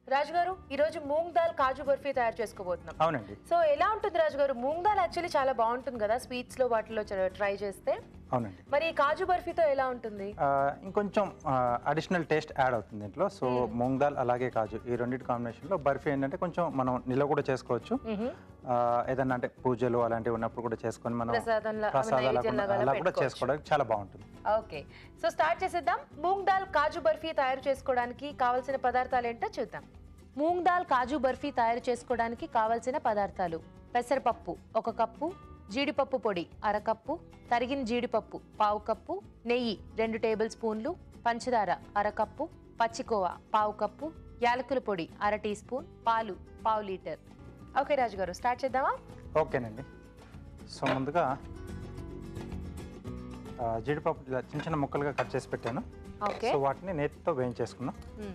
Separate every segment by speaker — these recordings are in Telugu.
Speaker 1: రాజు గారు ఈ రోజు మూంగ్ దాల్ కాజు బర్ఫీ తయారు చేసుకోబోతున్నాం
Speaker 2: అవునండి
Speaker 1: సో ఎలా ఉంటుంది రాజు గారు మూంగ్ దాల్ యాక్చువల్లీ చాలా బాగుంటుంది కదా స్వీట్స్ లో వాటిలో ట్రై చేస్తే
Speaker 2: అవునండి
Speaker 1: మరి ఈ కాజు బర్ఫీతో ఎలా ఉంటుంది
Speaker 2: ఆ, ఇంకొంచెం అడిషనల్ టేస్ట్ యాడ్ అవుతుంది దీంట్లో సో మూంగ్ దాల్ అలాగే కాజు ఈ రెండింటి కాంబినేషన్లో బర్ఫీ ఏంటంటే కొంచెం మనం నిల్వ కూడా చేసుకోవచ్చు
Speaker 1: మ్హూ.
Speaker 2: ఆ, ఏదన్నా అంటే పూజలు అలాంటివి ఉన్నప్పుడు కూడా చేసుకొని మనం
Speaker 1: ప్రసాదంలా-
Speaker 2: ప్రసాదాలు
Speaker 1: నైవేద్యంలా
Speaker 2: అలా
Speaker 1: అలా
Speaker 2: కూడా
Speaker 1: పెట్టుకోవచ్చు.
Speaker 2: చేసుకోవడానికి చాలా బాగుంటుంది
Speaker 1: ఓకే సో స్టార్ట్ చేసేద్దాం మూంగ్ దాల్ కాజు బర్ఫీ తయారు చేసుకోవడానికి కావాల్సిన పదార్థాలు ఏంటో చూద్దాం మూంగ్ దాల్ కాజు బర్ఫీ తయారు చేసుకోవడానికి కావాల్సిన పదార్థాలు పెసరపప్పు ఒక కప్పు జీడిపప్పు పొడి అరకప్పు తరిగిన జీడిపప్పు పావు కప్పు నెయ్యి రెండు టేబుల్ స్పూన్లు పంచదార అరకప్పు పచ్చికోవ పావు కప్పు యాలకుల పొడి అర టీ స్పూన్ పాలు పావు లీటర్ ఓకే రాజు గారు స్టార్ట్ చేద్దామా
Speaker 2: ఓకేనండి సో ముందుగా ఆ, జీడిపప్పు ఇలా చిన్న చిన్న ముక్కలుగా కట్ చేసి పెట్టాను
Speaker 1: ఓకే
Speaker 2: సో వాటిని నేతితో వేయించేసుకున్నాం
Speaker 1: మ్మ్.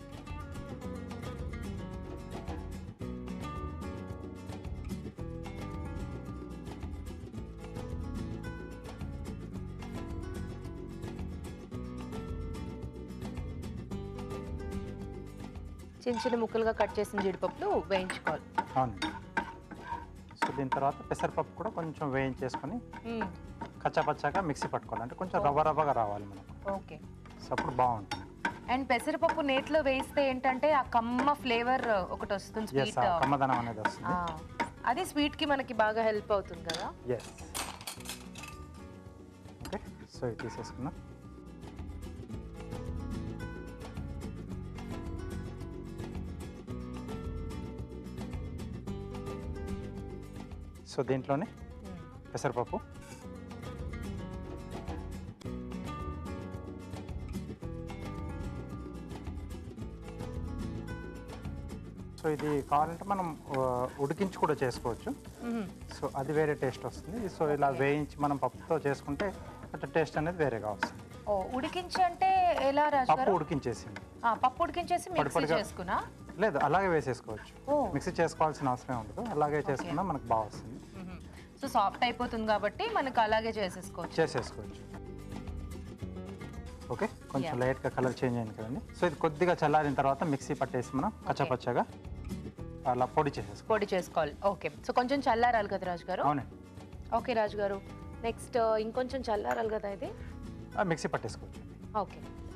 Speaker 1: చిన్న చిన్న ముక్కలుగా కట్ చేసిన జీడిపప్పులు వేయించుకోవాలి
Speaker 2: అవునండి సో దీని తర్వాత పెసరపప్పు కూడా కొంచెం వేయించేసుకొని
Speaker 1: మ్మ్.
Speaker 2: కచ్చాపచ్చాగా మిక్సీ పట్టుకోవాలి అంటే కొంచెం రవ్వ రవ్వగా రావాలి మనకు
Speaker 1: ఓకే
Speaker 2: సో అప్పుడు బాగుంటుంది
Speaker 1: అండ్ పెసరపప్పు నేతిలో వేస్తే ఏంటంటే ఆ కమ్మ ఫ్లేవర్ ఒకటి వస్తుంది
Speaker 2: ఎస్
Speaker 1: స్వీట్
Speaker 2: కమ్మదనం అనేది వస్తుంది
Speaker 1: అది స్వీట్ కి మనకి బాగా హెల్ప్ అవుతుంది కదా
Speaker 2: ఎస్ ఓకే సో ఇది తీసేసుకున్నాం సో దీంట్లోనే పెసరపప్పు సో ఇది కావాలంటే మనం ఆ, ఉడికించి కూడా చేసుకోవచ్చు
Speaker 1: మ్మ్.
Speaker 2: సో అది వేరే టేస్ట్ వస్తుంది సో ఇలా వేయించి మనం పప్పుతో చేసుకుంటే కొంచెం టేస్ట్ అనేది వేరేగా వస్తుంది
Speaker 1: ఓ ఉడికించి అంటే ఎలా రాజు
Speaker 2: పప్పు
Speaker 1: గారు
Speaker 2: ఉడికించేసింది
Speaker 1: ఆ, పప్పు ఉడికించేసి మిక్సీ
Speaker 2: పొడిపొడిగా.
Speaker 1: చేసుకున్నా
Speaker 2: లేదు అలాగే వేసేసుకోవచ్చు
Speaker 1: ఓ
Speaker 2: మిక్సీ చేసుకోవాల్సిన అవసరం ఉండదు అలాగే చేసుకున్నా మనకు బాగా వస్తుంది
Speaker 1: మ్మ్. సో సాఫ్ట్ అయిపోతుంది కాబట్టి మనకు అలాగే చేసేసుకోవచ్చు
Speaker 2: చేసేసుకోవచ్చు ఓకే కొంచెం
Speaker 1: Yeah.
Speaker 2: లైట్గా కలర్ చేంజ్ అయింది కదండి సో ఇది కొద్దిగా చల్లారిన తర్వాత మిక్సీ పట్టేసి మనం కచ్చపచ్చగా అలా పొడి చేసేసుకో
Speaker 1: పొడి చేసుకోవాలి ఓకే సో కొంచెం చల్లారాలి కదా రాజు గారు
Speaker 2: అవునండి
Speaker 1: ఓకే రాజు గారు నెక్స్ట్ ఇంకొంచెం చల్లారాలి కదా ఇది
Speaker 2: ఆ, మిక్సీ పట్టేసుకోవచ్చు
Speaker 1: ఓకే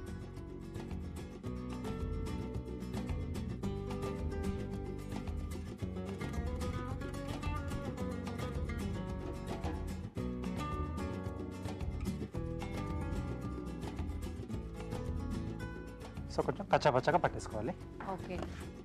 Speaker 2: సో కొంచెం కచ్చాపచ్చగా పట్టేసుకోవాలి
Speaker 1: ఓకే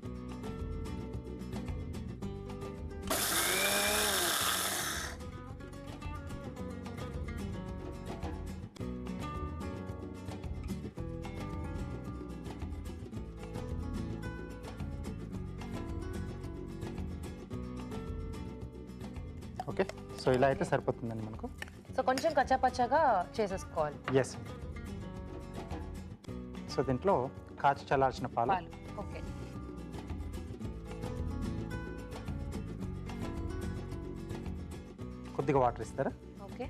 Speaker 2: ఓకే సో ఇలా అయితే సరిపోతుందండి మనకు
Speaker 1: సో కొంచెం కచ్చాపచ్చాగా చేసేసుకోవాలి
Speaker 2: ఎస్ సో దీంట్లో కాచి చల్లార్చిన పాలు
Speaker 1: పాలు ఓకే
Speaker 2: కొద్దిగా వాటర్ ఇస్తారా
Speaker 1: ఓకే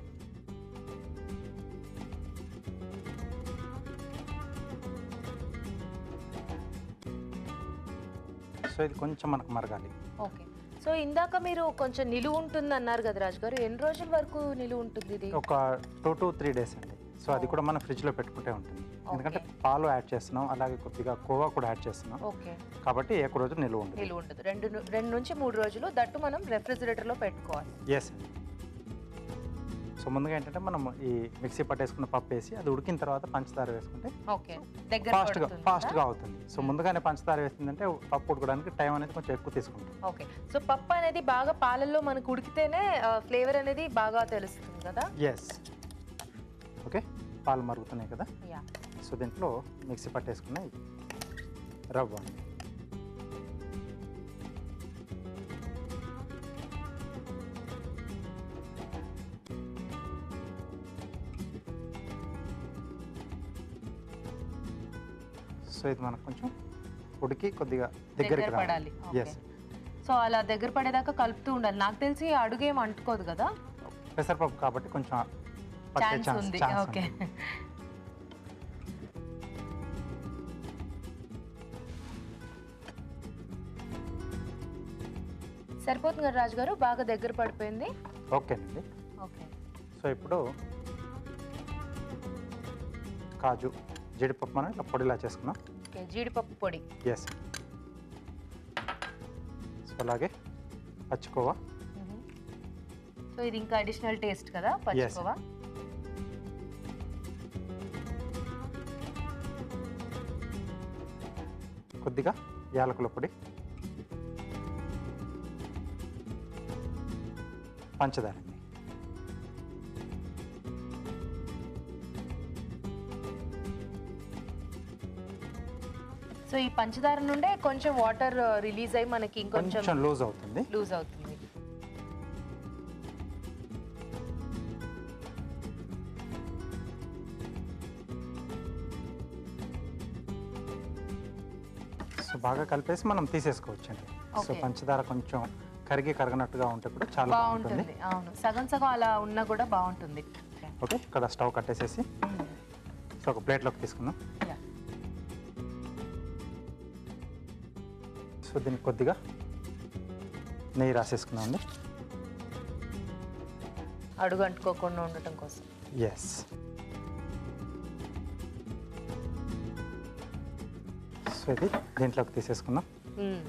Speaker 2: సో ఇది కొంచెం మనకు మరగాలి
Speaker 1: ఓకే సో ఇందాక మీరు కొంచెం నిలువ ఉంటుంది అన్నారు కదా రాజు గారు ఎన్ని రోజుల వరకు నిలువ ఉంటుంది ఇది
Speaker 2: ఒక టూ టు త్రీ డేస్ అండి సో అది కూడా మనం ఫ్రిడ్జ్లో పెట్టుకుంటే ఉంటుంది ఎందుకంటే పాలు యాడ్ చేస్తున్నాం అలాగే కొద్దిగా కోవా కూడా యాడ్ చేస్తున్నాం
Speaker 1: ఓకే
Speaker 2: కాబట్టి ఏ రోజు నిలువ ఉంటుంది
Speaker 1: నిలువ ఉంటుంది రెండు ను- రెండు నుంచి మూడు రోజులు దట్టు మనం రెఫ్రిజిరేటర్ లో పెట్టుకోవాలి
Speaker 2: ఎస్ అండి సో ముందుగా ఏంటంటే మనం ఈ మిక్సీ పట్టేసుకున్న పప్పు వేసి అది ఉడికిన తర్వాత పంచదార వేసుకుంటే
Speaker 1: ఓకే దగ్గర
Speaker 2: ఫాస్ట్గా
Speaker 1: పడుతుందా?
Speaker 2: ఫాస్ట్గా అవుతుంది సో ముందుగానే పంచదార వేసిందంటే పప్పు ఉడకడానికి టైం అనేది కొంచెం ఎక్కువ తీసుకుంటుంది
Speaker 1: ఓకే సో పప్పు అనేది బాగా పాలల్లో మనకు ఉడికితేనే ఫ్లేవర్ అనేది బాగా తెలుస్తుంది కదా
Speaker 2: ఎస్ ఓకే పాలు మరుగుతున్నాయి కదా
Speaker 1: యా
Speaker 2: సో దీంట్లో మిక్సీ పట్టేసుకున్నాయి రవ్వ అండి సో ఇది మనకు కొంచెం ఉడికి కొద్దిగా దగ్గరికి
Speaker 1: దగ్గర పడాలి ఓకే
Speaker 2: ఎస్
Speaker 1: సో అలా దగ్గర పడేదాకా కలుపుతూ ఉండాలి నాకు తెలిసి అడుగేం అంటుకోదు కదా
Speaker 2: పెసరపప్పు కాబట్టి కొంచెం పట్టే
Speaker 1: ఛాన్స్
Speaker 2: ఛాన్స్
Speaker 1: ఉంది
Speaker 2: ఛాన్స్
Speaker 1: ఓకే
Speaker 2: ఉంది.
Speaker 1: సరిపోతుంది కదా రాజు గారు బాగా దగ్గర పడిపోయింది
Speaker 2: ఓకేనండి
Speaker 1: ఓకే
Speaker 2: సో ఇప్పుడు కాజు జీడిపప్పు మనం ఇట్లా పొడిలా చేసుకున్నాం
Speaker 1: ఓకే జీడిపప్పు పొడి
Speaker 2: ఎస్ సో అలాగే పచ్చికోవా
Speaker 1: సో ఇది ఇంకా అడిషనల్ టేస్ట్ కదా పచ్చికోవా
Speaker 2: కొద్దిగా యాలకుల పొడి పంచదార అండి
Speaker 1: సో ఈ పంచదార నుండే కొంచెం వాటర్ రిలీజ్ అయ్యి మనకి ఇంకొంచెం
Speaker 2: కొంచెం లూజ్ అవుతుంది
Speaker 1: లూజ్ అవుతుంది
Speaker 2: సో బాగా కలిపేసి మనం తీసేసుకోవచ్చు అండి సో
Speaker 1: Okay.
Speaker 2: పంచదార కొంచెం కరిగి కరగనట్టుగా ఉంటే కూడా చాలా బాగుంటుంది
Speaker 1: బాగుంటుంది అవును సగం సగం అలా ఉన్నా కూడా బాగుంటుంది
Speaker 2: ఓకే ఇక్కడ స్టవ్ కట్టేసేసి సో ఒక ప్లేట్లోకి తీసుకుందాం
Speaker 1: Yeah.
Speaker 2: సో దీనికి కొద్దిగా నెయ్యి రాసేసుకున్నాం అండి
Speaker 1: అడుగు అంటుకోకుండా ఉండటం కోసం
Speaker 2: ఎస్ సో ఇది దీంట్లోకి తీసేసుకుందాం
Speaker 1: మ్మ్.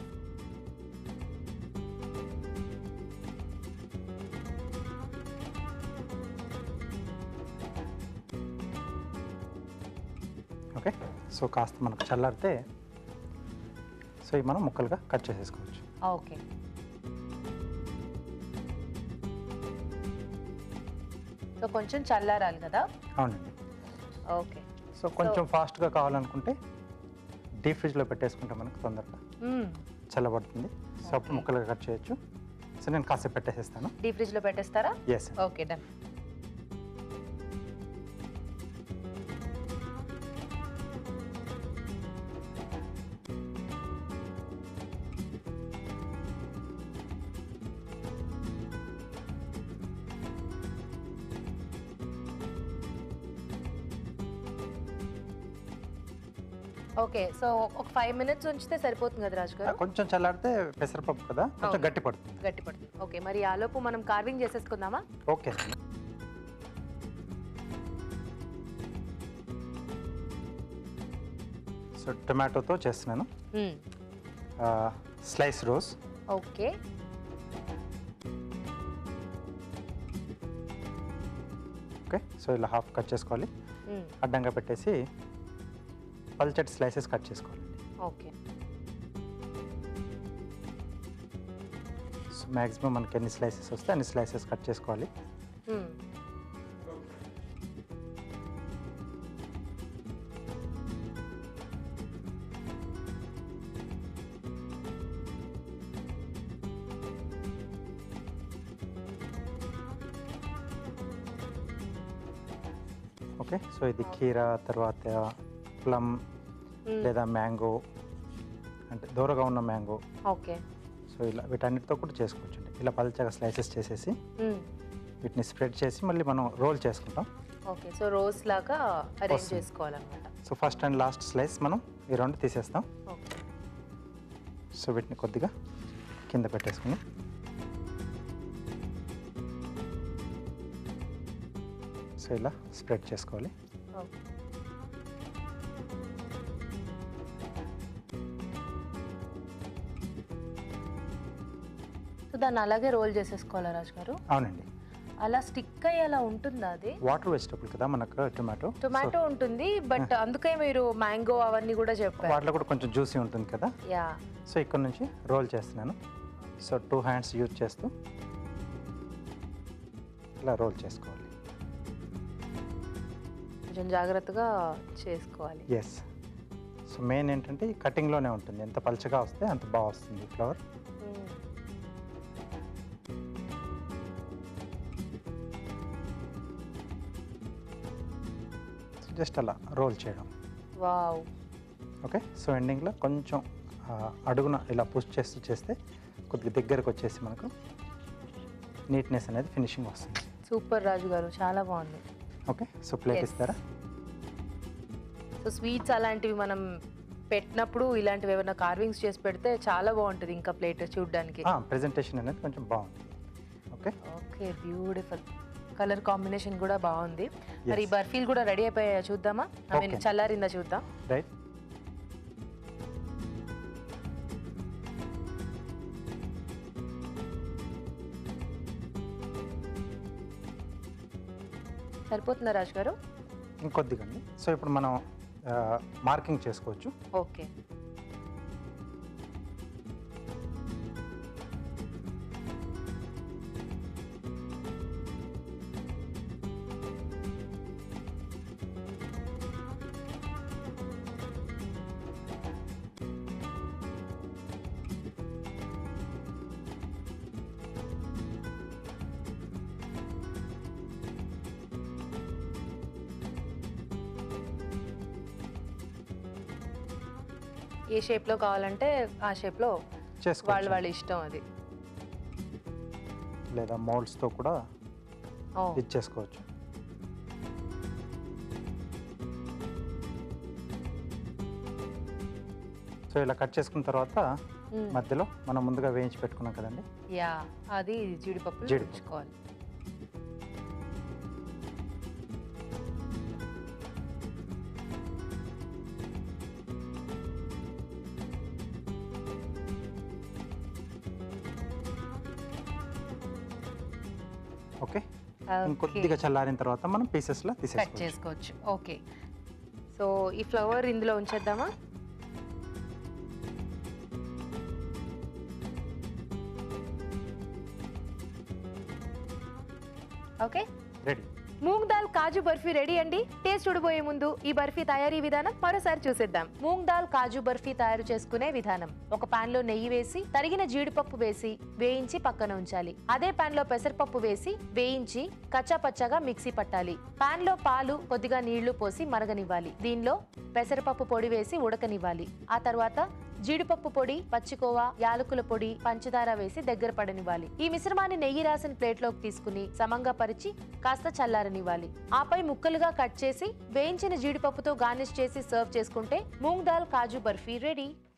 Speaker 2: ఓకే సో కాస్త మనకు చల్లారితే సో ఇవి మనం ముక్కలుగా కట్ చేసేసుకోవచ్చు
Speaker 1: ఆ, ఓకే సో కొంచెం చల్లారాలి కదా
Speaker 2: అవునండి
Speaker 1: ఓకే
Speaker 2: సో కొంచెం ఫాస్ట్గా కావాలనుకుంటే డీప్ ఫ్రిడ్జ్లో పెట్టేసుకుంటే మనకు తొందరగా
Speaker 1: మ్మ్.
Speaker 2: చల్లబడుతుంది సో అప్పుడు ముక్కలుగా కట్ చేయొచ్చు సో నేను కాసేపు పెట్టేసేస్తాను
Speaker 1: డీప్ ఫ్రిడ్జ్ లో పెట్టేస్తారా
Speaker 2: yes
Speaker 1: okay done okay so ఒక ఫైవ్ మినిట్స్ ఉంచితే సరిపోతుంది కదా రాజు గారు
Speaker 2: కొంచెం చల్లారితే పెసరపప్పు కదా కొంచెం
Speaker 1: అవును.
Speaker 2: గట్టి పడుతుంది
Speaker 1: గట్టి పడుతుంది ఓకే మరి ఆలోపు మనం కార్వింగ్ చేసేసుకుందామా
Speaker 2: ఓకే సో టొమాటోతో చేస్తున్నాను
Speaker 1: మ్మ్.
Speaker 2: Slice rose
Speaker 1: okay
Speaker 2: okay so ఇలా హాఫ్ కట్ చేసుకోవాలి
Speaker 1: మ్మ్.
Speaker 2: అడ్డంగా పెట్టేసి పల్చటి స్లైసెస్ కట్ చేసుకోవాలండి
Speaker 1: ఓకే
Speaker 2: సో మ్యాక్సిమం మనకి ఎన్ని స్లైసెస్ వస్తే అన్ని స్లైసెస్ కట్ చేసుకోవాలి
Speaker 1: మ్మ్.
Speaker 2: ఓకే సో ఇది కీరా తర్వాత ప్లమ్
Speaker 1: మ్మ్.
Speaker 2: లేదా మ్యాంగో అంటే దూరగా ఉన్న మ్యాంగో
Speaker 1: ఓకే
Speaker 2: సో ఇలా వీటన్నిటితో కూడా చేసుకోవచ్చు అండి ఇలా పల్చగా స్లైసెస్ చేసేసి
Speaker 1: మ్మ్.
Speaker 2: వీటిని స్ప్రెడ్ చేసి మళ్ళీ మనం రోల్ చేసుకుంటాం
Speaker 1: ఓకే సో రోజ్ లాగా అరేంజ్
Speaker 2: వస్తుంది.
Speaker 1: చేసుకోవాలన్నమాట
Speaker 2: so first and last slice మనం ఈ రెండు తీసేస్తాం
Speaker 1: ఓకే
Speaker 2: సో వీటిని కొద్దిగా కింద పెట్టేసుకుని సో ఇలా స్ప్రెడ్ చేసుకోవాలి
Speaker 1: ఓకే సో దాన్ని అలాగే రోల్ చేసేసుకోవాలా రాజు గారు
Speaker 2: అవునండి
Speaker 1: అలా స్టిక్ అయ్యి అలా ఉంటుందా అది
Speaker 2: వాటర్ వెజిటబుల్ కదా మనకు టొమాటో
Speaker 1: టొమాటో ఉంటుంది బట్ అందుకే మీరు మ్యాంగో అవన్నీ కూడా చెప్పారు
Speaker 2: వాటిలో కూడా కొంచెం జ్యూసీ ఉంటుంది కదా
Speaker 1: యా
Speaker 2: సో ఇక్కడ నుంచి రోల్ చేస్తున్నాను సో టూ హ్యాండ్స్ యూజ్ చేస్తూ ఇలా రోల్ చేసుకోవాలి
Speaker 1: కొంచెం జాగ్రత్తగా చేసుకోవాలి
Speaker 2: ఎస్ సో మెయిన్ ఏంటంటే ఈ కటింగ్లోనే ఉంటుంది ఎంత పలుచగా వస్తే అంత బాగా వస్తుంది ఫ్లవర్
Speaker 1: మ్మ్.
Speaker 2: జస్ట్ అలా రోల్ చేయడం
Speaker 1: వావ్
Speaker 2: ఓకే సో ఎండింగ్లో కొంచెం ఆ, అడుగున ఇలా పుష్ చేస్తూ చేస్తే కొద్దిగా దగ్గరకు వచ్చేసి మనకు నీట్నెస్ అనేది ఫినిషింగ్ వస్తుంది
Speaker 1: సూపర్ రాజు గారు చాలా బాగుంది
Speaker 2: ఓకే సో ప్లేట్
Speaker 1: Yes.
Speaker 2: ఇస్తారా
Speaker 1: సో స్వీట్స్ అలాంటివి మనం పెట్టినప్పుడు ఇలాంటివి ఏమైనా కార్వింగ్స్ చేసి పెడితే చాలా బాగుంటుంది ఇంకా ప్లేట్ చూడడానికి
Speaker 2: ప్రెజెంటేషన్ అనేది కొంచెం బాగుంది okay
Speaker 1: okay beautiful colour combination కూడా బాగుంది మరి ఈ
Speaker 2: Yes.
Speaker 1: బర్ఫీలు కూడా రెడీ అయిపోయాయా చూద్దామా ఐ మీన్
Speaker 2: Okay.
Speaker 1: చల్లారిందా చూద్దాం
Speaker 2: రైట్
Speaker 1: సరిపోతుందా రాజు గారు
Speaker 2: ఇంకొద్దిగా అండి సో ఇప్పుడు మనం మార్కింగ్ చేసుకోవచ్చు
Speaker 1: ఓకే ఏ షేప్ లో కావాలంటే ఆ షేప్ లో వాళ్ళ
Speaker 2: చేసుకోవచ్చు
Speaker 1: వాళ్ళ ఇష్టం అది
Speaker 2: లేదా మోల్డ్స్తో కూడా
Speaker 1: ఓ
Speaker 2: ఇచ్చేసుకోవచ్చు సో ఇలా కట్ చేసుకున్న తర్వాత
Speaker 1: మ్మ్.
Speaker 2: మధ్యలో మనం ముందుగా వేయించి పెట్టుకున్నాం కదండి
Speaker 1: యా అది జీడిపప్పు
Speaker 2: జీడిపప్పు.
Speaker 1: ఉంచుకోవాలి
Speaker 2: ఓకే
Speaker 1: Okay.
Speaker 2: ఇంకొద్దిగా చల్లారిన తర్వాత మనం పీసెస్లో
Speaker 1: కట్
Speaker 2: తీసేసుకోవచ్చు
Speaker 1: చేసుకోవచ్చు ఓకే సో ఈ ఫ్లవర్ ఇందులో ఉంచేద్దామా okay
Speaker 2: ready
Speaker 1: moong dal kaju barfi ready అండి టేస్ట్ చూడబోయే ముందు ఈ బర్ఫీ తయారీ విధానం మరోసారి చూసేద్దాం మూంగ్ దాల్ కాజు బర్ఫీ తయారు చేసుకునే విధానం ఒక పాన్ లో నెయ్యి వేసి తరిగిన జీడిపప్పు వేసి వేయించి పక్కన ఉంచాలి అదే పాన్ లో పెసరపప్పు వేసి వేయించి కచ్చా పచ్చగా మిక్సీ పట్టాలి పాన్ లో పాలు కొద్దిగా నీళ్లు పోసి మరగనివ్వాలి దీనిలో పెసరపప్పు పొడి వేసి ఉడకనివ్వాలి ఆ తర్వాత జీడిపప్పు పొడి పచ్చికోవా యాలకుల పొడి పంచదార వేసి దగ్గర పడనివ్వాలి ఈ మిశ్రమాన్ని నెయ్యి రాసిన ప్లేట్లోకి తీసుకుని సమంగా పరిచి కాస్త చల్లారనివ్వాలి ఆపై ముక్కలుగా కట్ చేసి వేయించిన జీడిపప్పుతో గార్నిష్ చేసి సర్వ్ చేసుకుంటే మూంగ్ దాల్ కాజు బర్ఫీ రెడీ